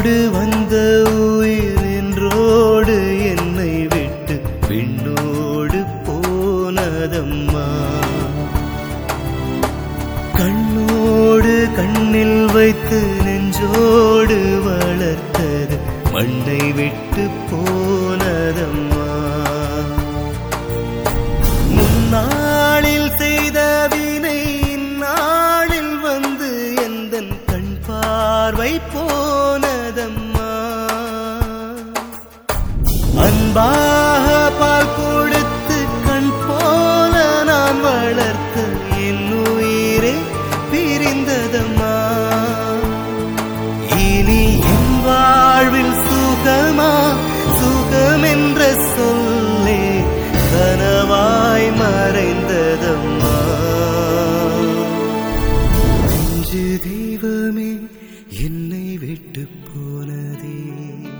என்னோடு வந்த உயிர் என்றோடு என்னை விட்டு விண்ணோடு போனதம்மா கண்ணோடு கண்ணில் வைத்து நெஞ்சோடு வளர்த்தது மண்ணை விட்டு போனதம்மா முன்னாளில் செய்த வினை இந்நாளில் வந்து எந்தன் கண் பார்வை போனதம்மா அன்பாக பால் கொடுத்து கண் போல நான் வளர்த்த என் உயிரே பிரிந்ததம்மா இனி என் வாழ்வில் சுகமா சுகம் என்ற சொல்லே கனவாய் மறைந்ததம்மா நெஞ்சு தெய்வமே என்னை விட்டு போனதே